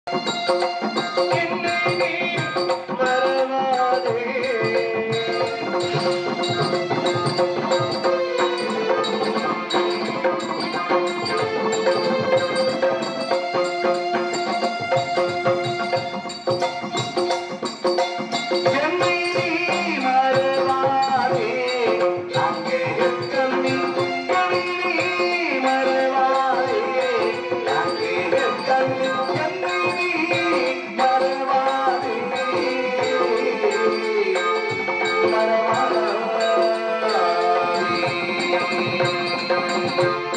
என்னை நீ மறவாதே என்னை நீ மறவாதே அங்கே எத்தம் நீ என்னை நீ மறவாதே அங்கே எத்தம் நீ என்னை நீ மறவாதே மறவாதே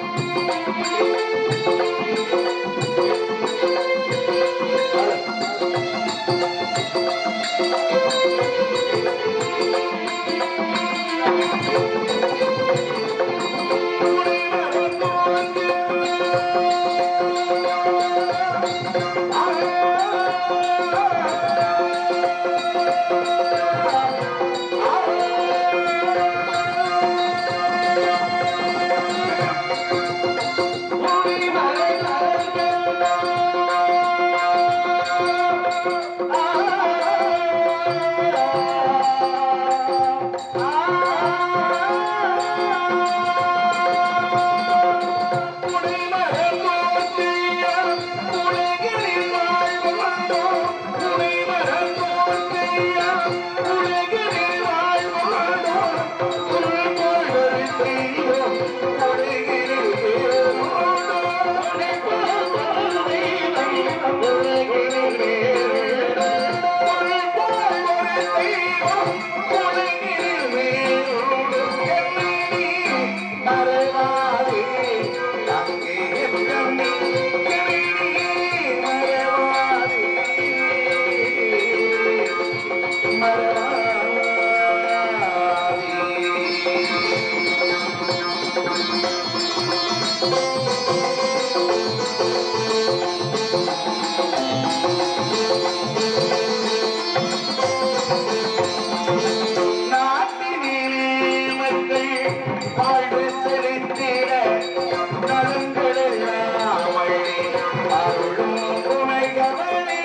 நாட்டினிலே மக்கள் வாழ்வு செலுத்திட நலங்களெல்லாம் வழி அருளும் துணையவனே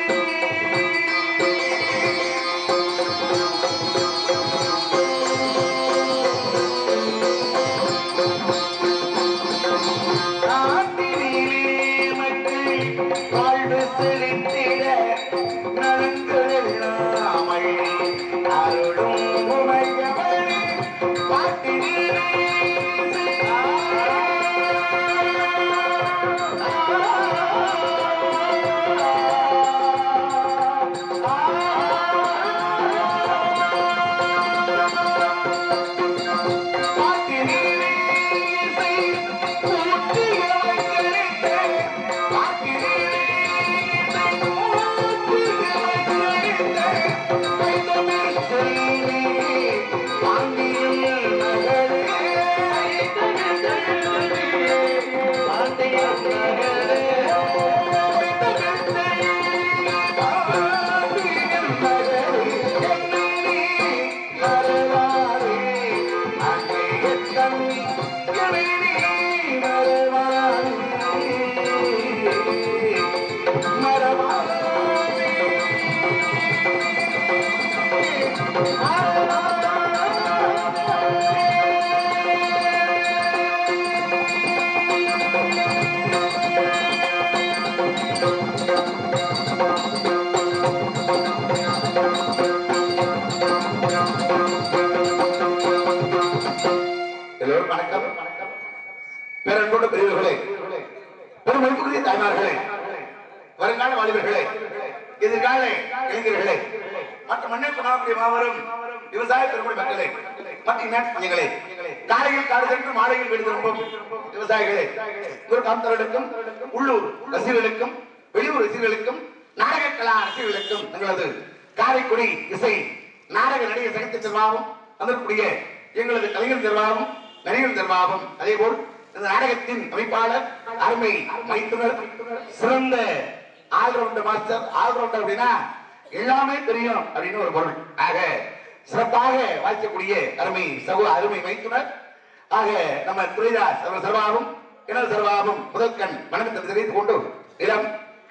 நாட்டினிலே மக்கள் வாழ்வு செலுத்திட நலங்களெல்லாம் வழி அருளும் துணையவனே பாட்டினிலே எல்லோரும் வணக்கம் பேரன்போடு பெரியவர்களே பெருமதிப்புக்குரிய தாய்மார்களே வருங்கால வாலிபர்களே எதிர்கால இளைஞர்களே மற்ற மண்ணை கொண்டாடக்கூடிய மாபெரும் விவசாய பெருமொழி மக்களே மற்ற நாட்டுகளே காலையில் காடு சென்று மாலையில் வீடு திரும்பும் விவசாயிகளே ஒரு காந்தர்களுக்கும் உள்ளூர் ரசிகர்களுக்கும் வெளியூர் ரசிகர்களுக்கும் நாடக கலா ரசிகர்களுக்கும் எங்களது காரைக்குடி இசை நாடக நடிகர் சங்கத்தின் நிர்வாகம் அதற்குரிய எங்களது கலைஞர் நிர்வாகம் நடிகர் நிர்வாகம் அதே போல் இந்த நாடகத்தின் அமைப்பாளர் அருமை மைத்துனர் சிறந்த ஆல்ரவுண்டர் மாஸ்டர் ஆல்ரவுண்டர் அப்படின்னா எல்லாமே தெரியும் அப்படின்னு ஒரு பொருள் ஆக சிறப்பாக வாய்க்கக்கூடிய அருமை சகோ அருமை மைத்துனர் ஆக நம்ம துரைதாஸ் அவர் சர்வாவும் எனது சர்வாவும் முதற்கண் வணக்கத்தை தெரிவித்துக் கொண்டு இளம்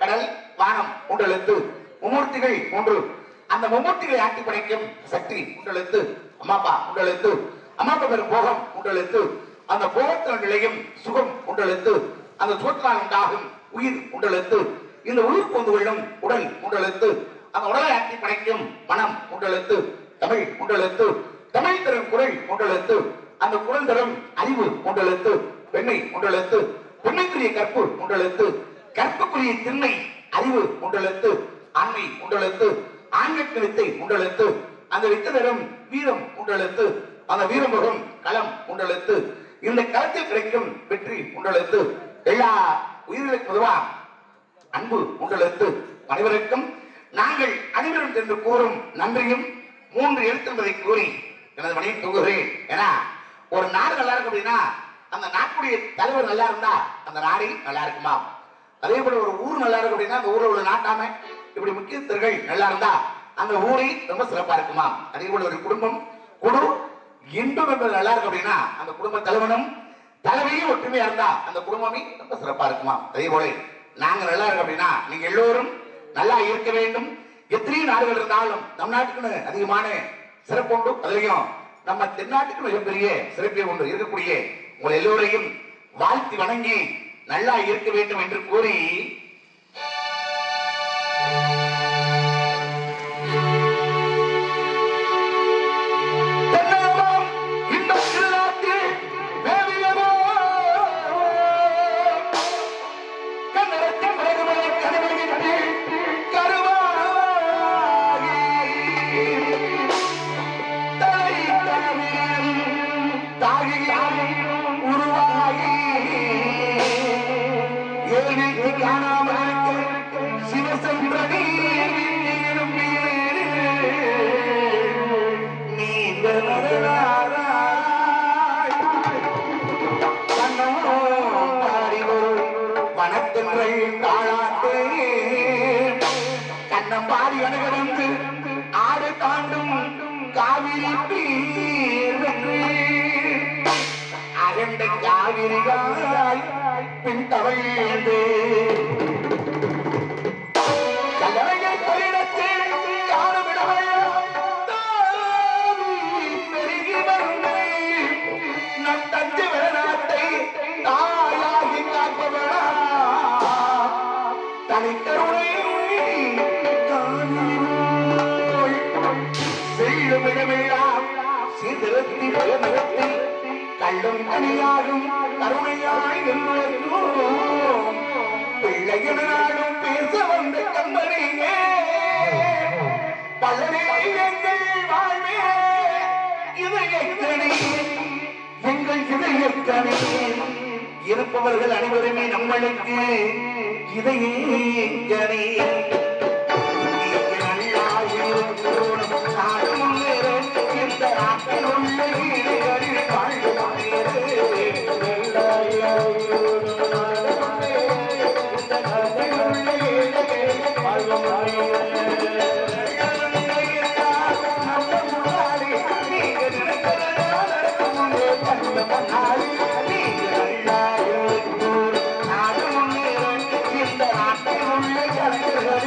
கடல் வானம் மூன்றெழுத்து மும்மூர்த்திகள் மூன்று அந்த மும்மூர்த்திகளை ஆட்டி படைக்கும் சக்தி மூன்றெழுத்து அம்மாப்பா மூன்றெழுத்து அம்மாப்பா பெரும் போகம் மூன்றெழுத்து அந்த போகத்தின் நிலையும் சுகம் மூன்றெழுத்து அந்த சுகத்தினால் உண்டாகும் உயிர் மூன்றெழுத்து இந்த உயிர் கொண்டு கொள்ளும் உடல் மூன்றெழுத்து அந்த உடலை ஆட்டி படைக்கும் மனம் மூன்றெழுத்து தமிழ் மூன்றெழுத்து தமிழ் தரும் குரல் மூன்றெழுத்து அந்த குரல் தரும் அறிவு மூன்றெழுத்து பெண்ணை மூன்றெழுத்து பெண்ணைக்குரிய கற்பு மூன்றெழுத்து கற்புக்குரிய திண்மை அறிவு மூன்றெழுத்து ஆண்மை மூன்றெழுத்து ஆண்மைக்கு வித்தை மூன்றெழுத்து அந்த வித்தை தரும் வீரம் மூன்றெழுத்து அந்த வீரமுகம் களம் மூன்றெழுத்து இந்த களத்தில் கிடைக்கும் வெற்றி மூன்றெழுத்து எல்லா உயிர்களுக்கு பொதுவா அன்பு மூன்றெழுத்து அனைவருக்கும் நாங்கள் அனைவரும் என்று கூறும் நன்றியும் மூன்று எழுத்து என்பதை கூறி எனது மனைவி தூங்குகிறேன் ஏன்னா ஒரு நாடு நல்லா இருக்கு அப்படின்னா அந்த நாட்டுடைய தலைவர் நல்லா இருந்தா அந்த நாடே நல்லா இருக்குமா அதே போல ஒரு ஊர் நல்லா இருக்கு அப்படின்னா அந்த ஊர்ல உள்ள நாட்டாம இப்படி முக்கியஸ்தர்கள் நல்லா இருந்தா அந்த ஊரே ரொம்ப சிறப்பா இருக்குமா அதே போல ஒரு குடும்பம் குழு இன்பம் என்பது நல்லா இருக்கு அப்படின்னா அந்த குடும்ப தலைவனும் தலைவியும் ஒற்றுமையா இருந்தா அந்த குடும்பமே ரொம்ப சிறப்பா இருக்குமா அதே போல நாங்க நல்லா இருக்கோம் அப்படின்னா நீங்க எல்லோரும் நல்லா இருக்க வேண்டும் எத்தனையோ நாடுகள் இருந்தாலும் நம் நாட்டுக்குன்னு அதிகமான சிறப்பு உண்டு அதுலயும் நம்ம தென்னாட்டுக்கு மிகப்பெரிய சிறப்பே ஒன்று இருக்கக்கூடிய உங்கள் எல்லோரையும் வாழ்த்தி வணங்கி நல்லா இருக்க வேண்டும் என்று கூறி தென்னகம் இந்த திருநாட்டில் மேவியதோ கன்னடத்தின் பிறகுமலை கனவிலிட்டு கருவாகி தலை கனவில் தாகியாய் உருவாகி ஏழைக்கு காணாமல் இருக்க சிவசந்திர நீரும் நீந்த வரலாறாய் கண்ணமோ பாரிவரும் வனத்தென்றை தாளாட்டே கண்ணம் பாரி அணுகடந்து ஆடு தாண்டும் காவிரி பீர் அகண்ட காவிரிகாய் பின் தவழ்ந்து கல்லறையை தொழிலத்து காணுமிடமெல்லாம் தாவி பெருகி வந்து நம் தஞ்சை வளநாட்டை தாயாகி காப்பவளா தனிக்கருணை காணினோய். செல்லும் இடமெல்லாம் சீர்திருத்தி நிலநிறுத்தி கள்ளும் கனியாகும் கருணையாய் நின்றோம் பிள்ளையனாலும் பேச வந்த கம்பனியே பலரே எங்கள் வாழ்வே இதயக்கணி எங்கள் இதயக்கணி இருப்பவர்கள் அனைவருமே நம்மளுக்கு இதயக்கணி நீங்க நல்லா இருக்கணும். நாடு முன்னேற இந்த நாட்டில் உள்ள ஈடுகளில் வாழ்வு முன்னேறு. நல்லா இருக்கணும். நாடு முன்னேற இந்த நாட்டில் உள்ள ஈடுகளில் வாழ்வு முன்னேறு. நம்ம முன்னாடி நீங்க நினைக்கிறதா நடக்குமுன்னே கண்ட முன்னாடி நீங்க நல்லா இருக்கணும். நாடு முன்னேற இந்த நாட்டில் உள்ள கலைஞர்கள்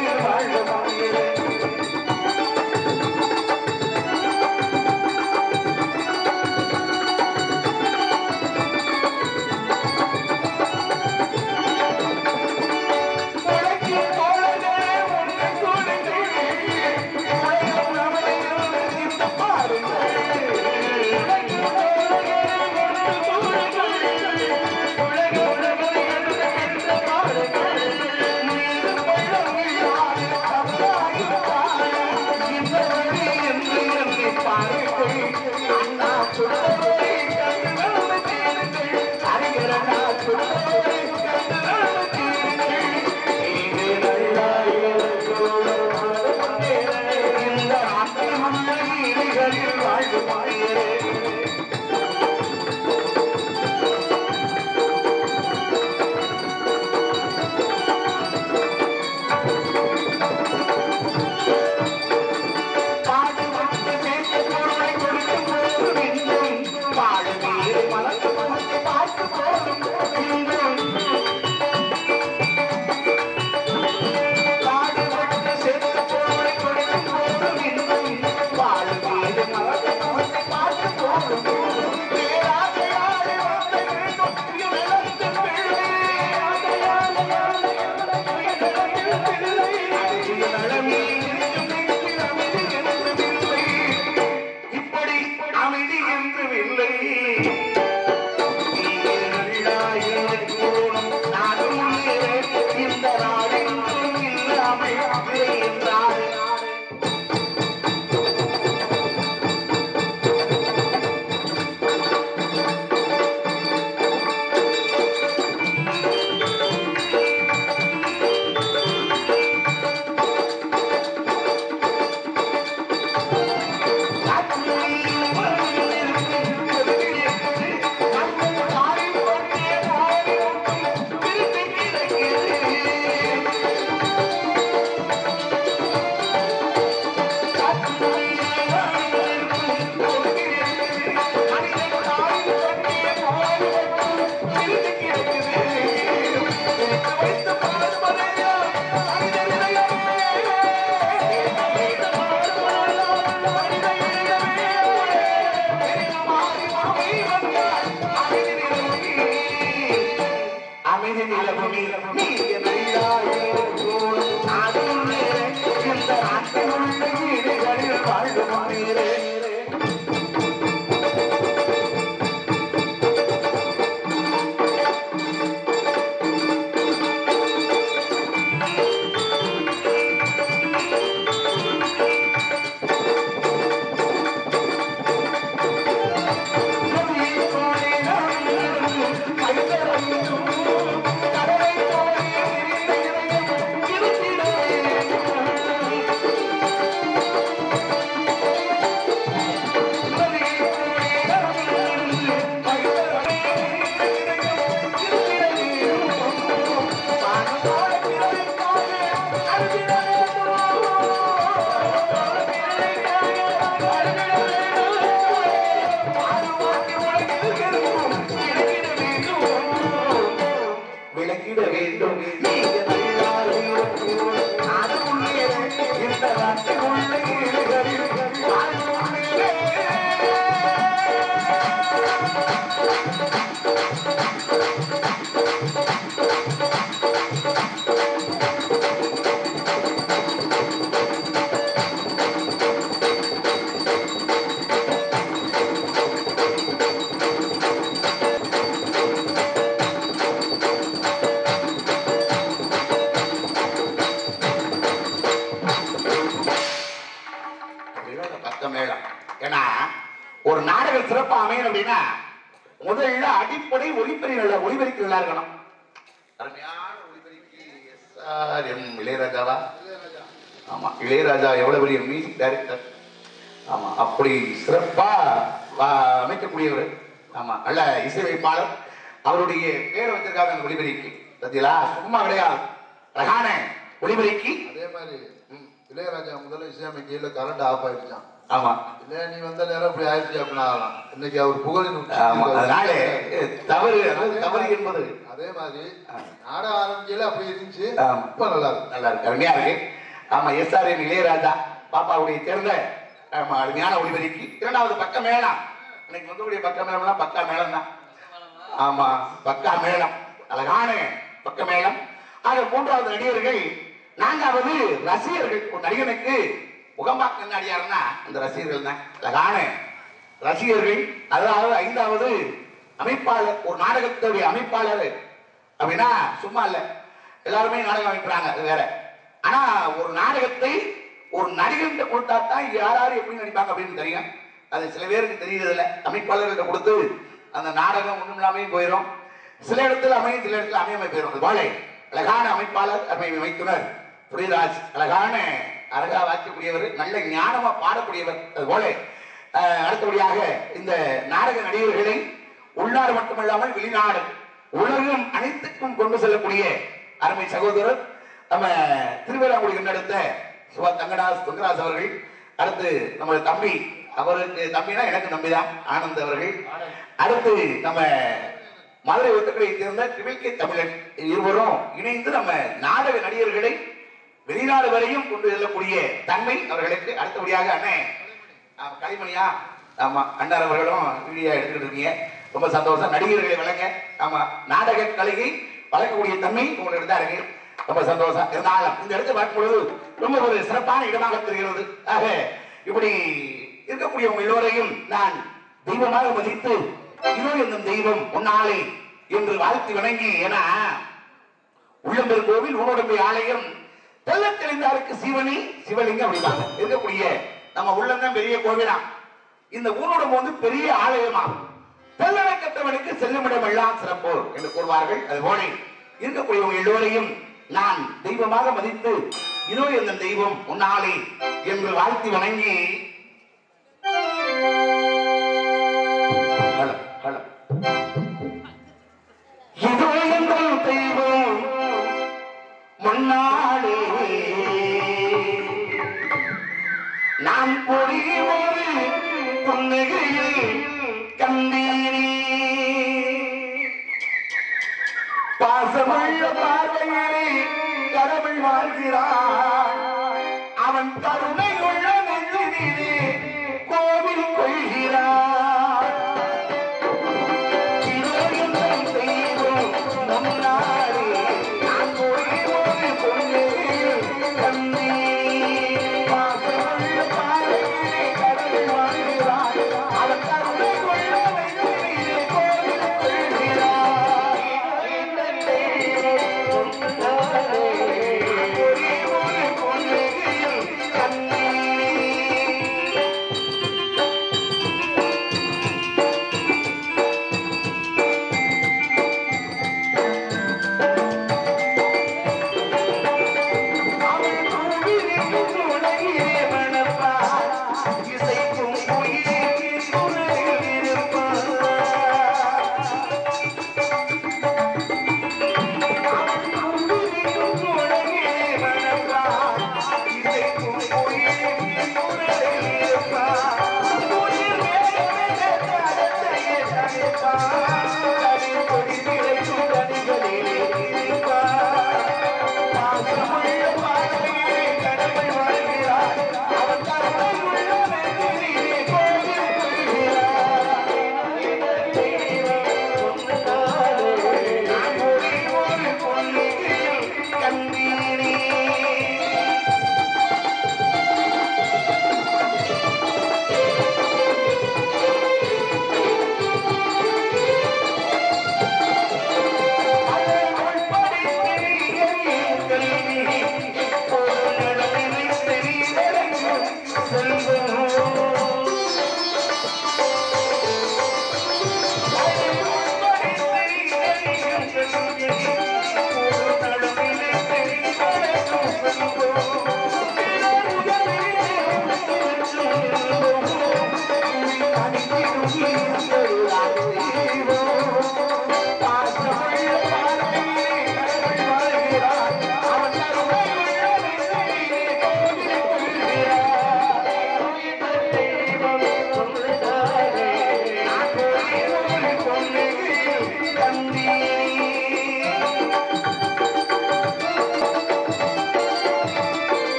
ஒரு நாடகம் சிறப்பா அமையணும் அப்படின்னா முதல்ல அடிப்படை ஒளிப்பெரி நல்ல ஒளிபெருக்கி நல்லா இருக்கணும் அருமையான ஒளிபெருக்கி எஸ்ஆர்எம் இளையராஜாவா ஆமா இளையராஜா எவ்வளவு பெரிய மியூசிக் டைரக்டர் ஆமா அப்படி சிறப்பா ஆ, அமைக்கக்கூடியவர் ஆமா நல்ல இசையமைப்பாளர் அவருடைய பேரை வச்சிருக்காங்க அந்த ஒளிபெருக்கி பார்த்தீங்களா சும்மா கிடையாது அழகான ஒளிபெருக்கி அதே மாதிரி ம், இளையராஜா முதல்ல இசையமைக்கையில கரண்ட் ஆஃப் ஆயிடுச்சான் ஆமா இல்ல நீ வந்த நேரம் இப்படி ஆயிடுச்சு அப்படின்னு ஆகலாம் இன்னைக்கு அவர் புகழின் ஆமா உச்சத்துக்கு அதனால அவர் தவறு அதாவது தவறு என்பது அதே மாதிரி நாட ஆரம்பிக்கையில அப்படி இருந்துச்சு ஆமா. இப்ப நல்லா இருக்கு நல்லா இருக்கு அருமையா இருக்கு ஆமா எஸ்ஆர்எம் இளையராஜா பாப்பாவுடைய தேர்ந்த ஆமா அருமையான ஒளிபெருக்கி இரண்டாவது பக்க மேளம் இன்னைக்கு வந்து பக்க மேளம்னா பக்கா மேளம் தான் ஆமா பக்கா மேளம் அழகான பக்க மேளம் ஆக மூன்றாவது நடிகர்கள் நான்காவது ரசிகர்கள் ஒரு நடிகனுக்கு முகம்பாக்க நடிகாருன்னா அந்த ரசிகர்கள் தான் அழகான ரசிகர்கள் அதாவது ஐந்தாவது அமைப்பாளர் ஒரு நாடகத்துடைய அமைப்பாளர் அப்படின்னா சும்மா இல்ல எல்லாருமே நாடகம் அமைக்கிறாங்க அது வேற ஆனா ஒரு நாடகத்தை ஒரு நடிகர்கிட்ட கொடுத்தா தான் யார் யார் எப்படி நடிப்பாங்க அப்படின்னு தெரியும் அது சில பேருக்கு தெரியறது இல்ல அமைப்பாளர்கிட்ட கொடுத்து அந்த நாடகம் ஒண்ணும் இல்லாமே போயிடும் சில இடத்துல அமையும் சில இடத்துல அமையாம போயிடும் அது போல அழகான அமைப்பாளர் அமை அமைத்துனர் புரிராஜ் அழகான அழகா வாய்க்கக்கூடியவர் நல்ல ஞானமா பாடக்கூடியவர் அது போல அஹ், அடுத்தபடியாக இந்த நாடக நடிகர்களை உள்நாடு மட்டுமல்லாமல் வெளிநாடு உலகம் அனைத்துக்கும் கொண்டு செல்லக்கூடிய அருமை சகோதரர் நம்ம திருவிழாங்குடி கண்டெடுத்த சுபா தங்கடாஸ் தங்கராஜ் அவர்கள் அடுத்து நம்ம தம்பி அவருக்கு தம்பினா எனக்கு தம்பி தான் ஆனந்த் அவர்கள் அடுத்து நம்ம மதுரை ஒத்துக்கடையை சேர்ந்த திமிழ்கை தமிழன் இருவரும் இணைந்து நம்ம நாடக நடிகர்களை வெளிநாடு வரையும் கொண்டு செல்லக்கூடிய தன்மை அவர்களுக்கு அடுத்தபடியாக அண்ணே ஆமா, கலைமணியா ஆமா அண்ணார் அவர்களும் வீடியோ எடுத்துக்கிட்டு இருக்கீங்க ரொம்ப சந்தோஷம் நடிகர்களை வழங்க ஆமா நாடக கலையை வழங்கக்கூடிய தன்மை உங்களுக்கு தான் இருக்கு ரொம்ப சந்தோஷம் இருந்தாலும் இந்த இடத்தை பார்க்கும்பொழுது ரொம்ப ஒரு சிறப்பான இடமாக தெரிகிறது ஆக இப்படி இருக்கக்கூடியவங்க எல்லோரையும் நான் தெய்வமாக மதித்து இதோ என்னும் தெய்வம் உன்னாலே என்று வாழ்த்து வணங்கி ஏன்னா உள்ளம்பெரு கோவில் ஊனோடம்பை ஆலயம் தெல்ல தெளிந்தாருக்கு சிவனி சிவலிங்கம் அப்படிம்பாங்க இருக்கக்கூடிய நம்ம உள்ளம் பெரிய கோவிலா இந்த ஊனோடம் வந்து பெரிய ஆலயமாகும் தெல்லனை கற்றவனுக்கு செல்லுமிடம் எல்லாம் சிறப்பு என்று கூறுவார்கள் அதுபோல இருக்கக்கூடியவங்க எல்லோரையும் நான் தெய்வமாக மதித்து இதோ இந்த தெய்வம் உன்னாலே என்று வாழ்த்தி வணங்கி ஹலோ ஹலோ இதோ எங்கள் தெய்வம் முன்னாலே நான் பொறி ஒரு புன்னகையில் கண்டீனே பாசமுள்ள பார்வையிலே கடவுள் வாழ்கிறான் அவன் கருணையுள்ள நெஞ்சினிலே கோவில் கொள்கிறான் இதயம் தெய்வம் முன்னாலே நான் ஒரே ஒரு பொன்னையில் கண்டேன். பாசமுள்ள பார்வையிலே கடவுள் வாழ்கிறான். அவன் கருணை கொள்ள நெஞ்சினிலே கோவில் கொள்கிறான். இதயம் தெய்வம் முன்னாலே ஒரே ஒரு பொன்னையில் கண்டேன்.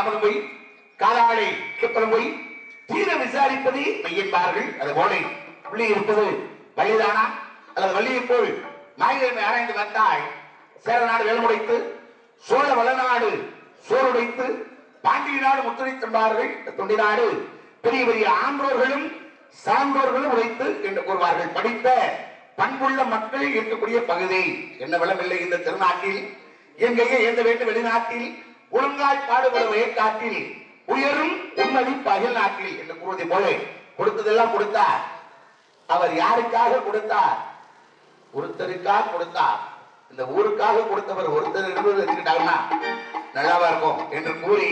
கமலம் போய் காலாளை கிப்பலம் போய் தீர விசாரிப்பது மையன்பார்கள் அது போல உள்ளே இருப்பது வழிதானா அல்லது வள்ளியை போல் நாயகமே ஆராய்ந்து வந்தாய் சேர நாடு வேலுமுடைத்து சோழ வளநாடு சோறுடைத்து பாண்டிய நாடு முத்துரைத்தென்பார்கள் தொண்டி நாடு பெரிய பெரிய ஆன்றோர்களும் சான்றோர்களும் உழைத்து என்று கூறுவார்கள் படித்த பண்புள்ள மக்கள் இருக்கக்கூடிய பகுதி என்ன வளமில்லை இந்த திருநாட்டில் எங்கேயே எந்த வேண்டும் வெளிநாட்டில் ஒழுங்காய் பாடுபடும் வயக்காட்டில் உயரும் உண்மதி பகில் நாட்டில் என்று கூறுவதை போல கொடுத்ததெல்லாம் கொடுத்தார் அவர் யாருக்காக கொடுத்தார் ஒருத்தருக்காக கொடுத்தார் இந்த ஊருக்காக கொடுத்தவர் ஒருத்தர் இருந்தது எடுத்துக்கிட்டாங்கன்னா நல்லாவா இருக்கும் என்று கூறி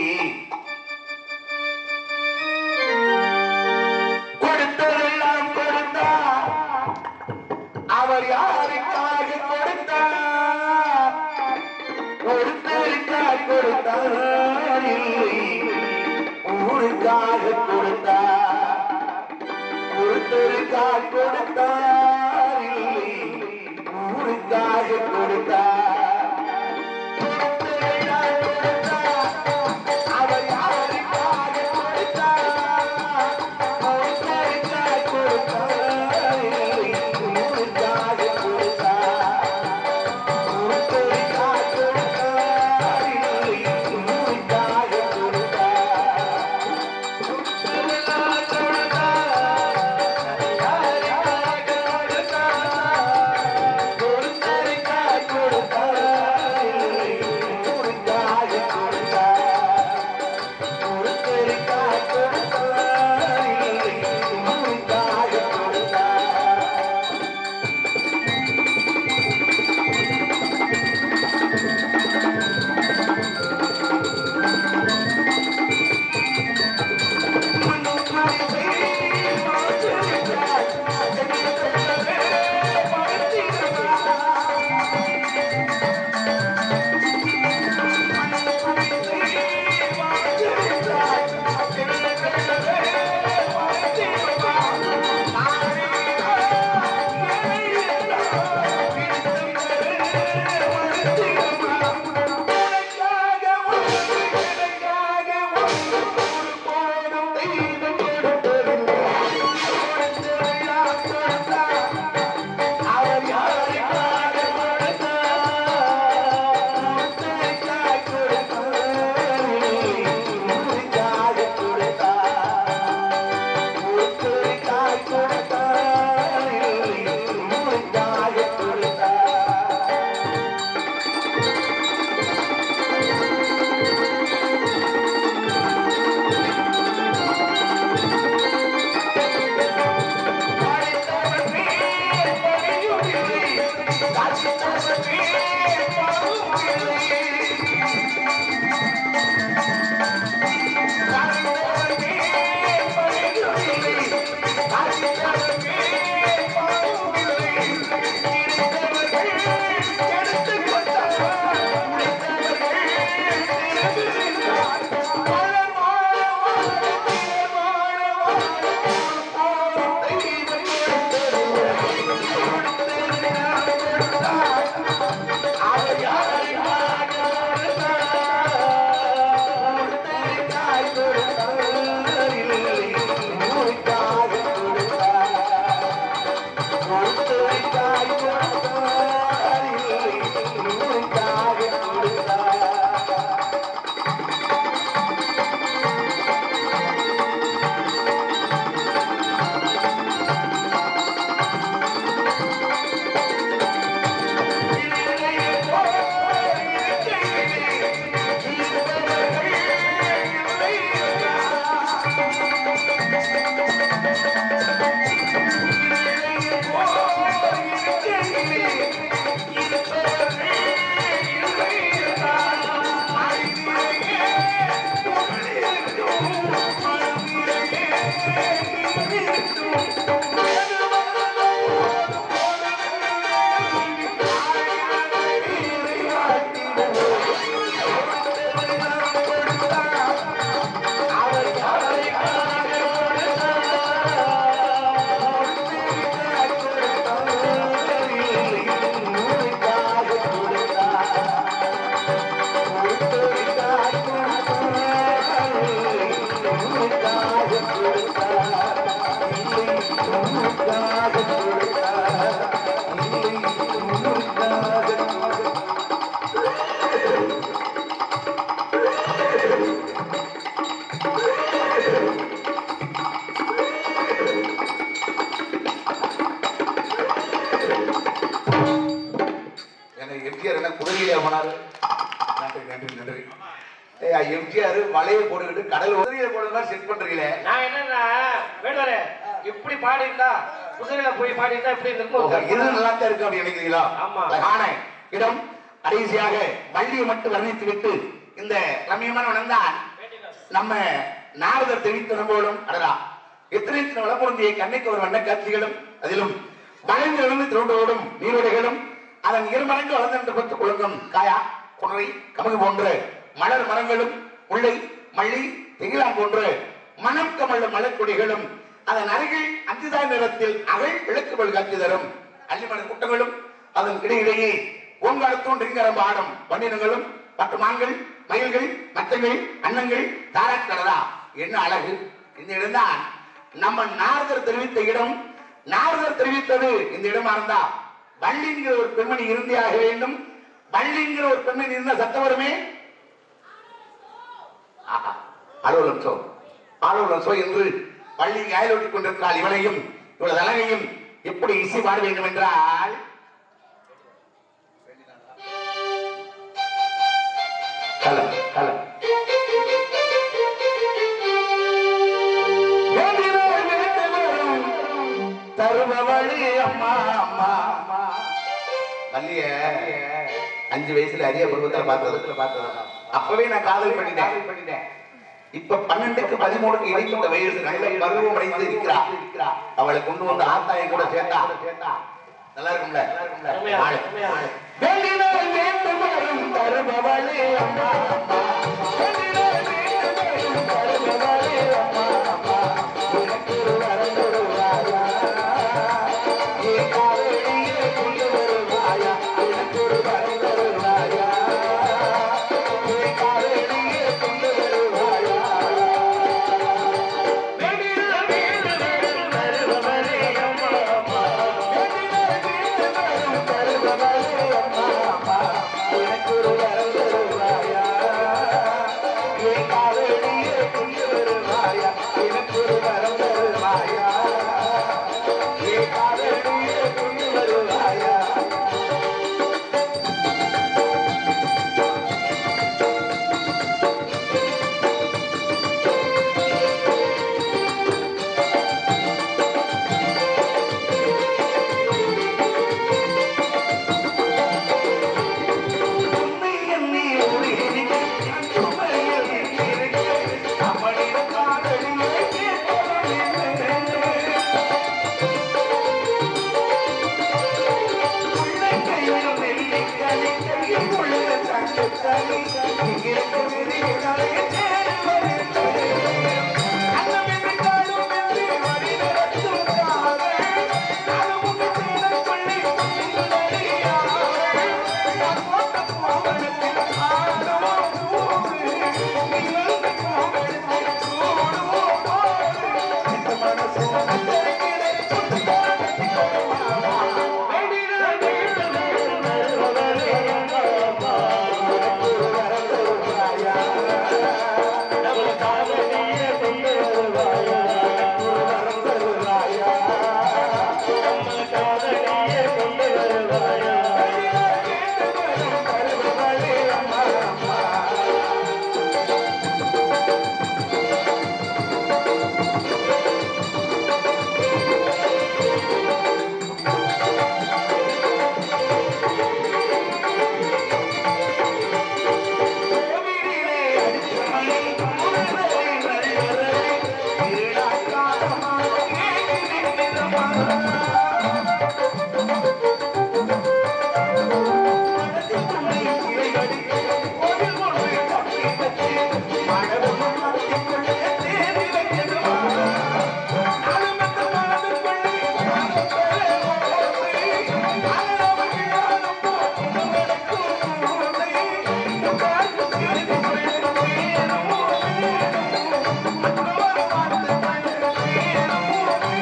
கொடுத்ததெல்லாம் கொடுத்தார் அவர் யாருக்காக கொடுத்தார் ஒருத்தருக்காக கொடுத்தார் இல்லை ஊருக்காக கொடுத்தார் ஒருத்தருக்காக கொடுத்தார் இல்லை ஊருக்காக கொடுத்தார் கொடுத்ததெல்லாம் கொடுத்தார். அவர் யாருக்காக கொடுத்தார்? ஒருத்தருக்காக கொடுத்தார் இல்லை ஊருக்காக கொடுத்தார் ஒருத்தருக்காக கொடுத்தார் இல்லை ஊருக்காக கொடுத்தார் அவர் யாருக்காக கொடுத்தார் குதிரையிலே போனாரு நன்றி நன்றி நன்றி ஏய், எம்ஜிஆர் வலையை போட்டுக்கிட்டு கடல் குதிரையில போடுற மாதிரி செட் பண்றீங்களே நான் என்னன்னா வேடுவரே இப்படி பாடி இருந்தா குதிரையில போய் பாடி இருந்தா இப்படி இது இருக்கும் நல்லா தான் இருக்கு அப்படி நினைக்கிறீங்களா ஆமா. அழகான இடம் கடைசியாக வள்ளியை மட்டும் வர்ணித்து விட்டு இந்த ரம்யமான வளர்ந்தான் நம்ம நாரதர் தெரிவித்த நம்போலும் அடடா எத்தனை வளமுருந்திய கண்ணைக்கு ஒரு வண்ண காட்சிகளும் அதிலும் வளைந்திருந்து திரண்டோடும் நீரோடைகளும் அதன் இருமடங்கு வளர்ந்தென்று பத்து குளங்கும் காயா குணரை கமுகு போன்ற மலர் மரங்களும் முல்லை மல்லி தெகிலாம் போன்ற மனம் கமழ மலர்கொடிகளும் அதன் அருகில் அஞ்சுதா நிறத்தில் அகழ் விளக்குகள் காட்சி தரும் அள்ளிமலை கூட்டங்களும் அதன் இடையிடையே ஓங்காலத்தோன் ரிங்கரம் ஆடும் வண்ணினங்களும் பட்டு மான்கள் மயில்கள் மத்தங்கள் அன்னங்கள் தாராக்கடலா என்ன அழகு இந்த இடம்தான் நம்ம நாரதர் தெரிவித்த இடம் நாரதர் தெரிவித்தது இந்த இடமா இருந்தா வள்ளிங்கிற ஒரு பெண்மணி இருந்தே ஆக வேண்டும் வள்ளிங்கிற ஒரு பெண்மணி இருந்தா சத்தம் வருமே ஆஹா, அலுவலம் சோ அலுவலம் சோ என்று பள்ளிக்கு அயலோட்டிக் கொண்டிருக்கிறாள் இவளையும் இவளது அழகையும் எப்படி இசை பாட வேண்டும் என்றால் கலம் கலம் வேண்டினால் வேண்டுவரும் தருபவழி அம்மா அம்மா அம்மா வள்ளிய அஞ்சு வயசுல அரிய பருவத்துல பார்த்ததுல பார்த்தது அப்பவே நான் காதல் பண்ணிட்டேன் பண்ணிட்டேன் இப்ப பன்னெண்டுக்கு பதிமூணுக்கு இடைப்பட்ட வயசு நல்ல பருவம் அடைந்து இருக்கிறா அவளை கொண்டு வந்து ஆத்தாயம் கூட சேர்த்தா நல்லா இருக்கும்ல அருமையா, ஆளு, அருமையா. ஆளு. வேண்டினால் வேண்டும் வரும் தருபவளே அம்மா அம்மா வேண்டினால் வேண்டும் வரும் தருபவளே அம்மா அம்மா உனக்கு ஒரு வரம் தருவாயா நீ காவடியே கொண்டு வருவாயா உனக்கு ஒரு வரம் தருவாயா நீ காவடியே கொண்டு வருவாயா வேண்டினால் வேண்டும் வரும் தருபவளே அம்மா அம்மா வேண்டினால் வேண்டும் வரும் தருபவளே அம்மா அம்மா உனக்கு ஒரு வரம் தருவாயா நீ காவடியே கொண்டு வருவாயா எனக்கு ஒரு வரம் தருவாயா நீ காவடியே கொண்டு வருவாயா உன்னை எண்ணி உருகினேன், உமையில் இருக்கிறேன். அம்மனிடம் காதலியே கேட்கிறேன். உன்னை கையில் நெல்லிக்கனி, கையில் உள்ள தங்கக்கனி, இங்கிருக்கும் விதிகளை தேடுவதில்லை. அன்னமின்றி காடும் என்று வழி நடத்தும் காதல், அதுவும் தேடக்கொள்ளை சுந்தரியாவே. நான் போட்ட கோவணத்தில் ஆடோ பூவு, நீ வந்து கோவணத்தில் சூடோ போது. இந்த மனசு அத்தனையிலே சுத்தி போனது வருவானா? வேண்டினால் வேண்டும் வருவதே அம்மா, அம்மா. உனக்கு ஒரு வரம் தருவாயா? நம்ம காதலியே கொண்டு வருவாயா? ஒரு வரம் தருவாயா? நம்ம காதலியே கொண்டு வருவாயா? வேண்டினால் வேண்டும் வரும் வருவதே அம்மா, அம்மா. கோவிலிலே அடிச்சமணி முருகரை நல்வரை இருளாக்காரமாக கேட்கிறதம்மா. மனதிற்குள்ளே இறைவடிக்கு கோவில் ஒன்று கட்டி வச்சு மனதும் மனதிற்குள்ளே தேடி வைக்கணுமா நானும் அந்த மனதுக்குள்ளே நானும் பெற ஓசை. அலறவர்கள் யாரும் போக்கும் ஓசை. உட்கார்ந்து சிரித்து கொண்டு வேணும், வேணும். மற்றவர் பார்த்து கொண்டு வேணும், வேணும்.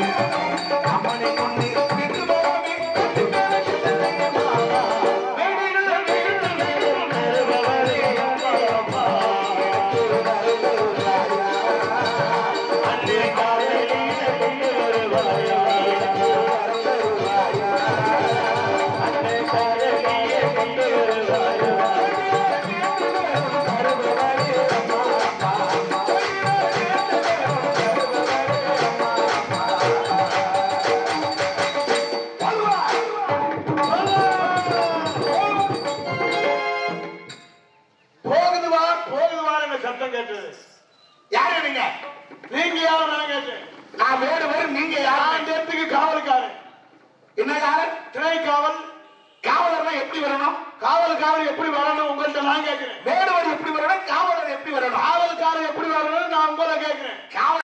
நான் வேடுவர் நீங்க யார் நான் இந்த இடத்துக்கு காவல்காரன் என்ன யாரு திணை காவல் காவலர்னா எப்படி வரணும் காவல்காரன் எப்படி வரணும் உங்கள்ட்ட நான் கேட்கிறேன் வேடுவர் எப்படி வரணும் காவலர் எப்படி வரணும் காவல்காரன் எப்படி வரணும்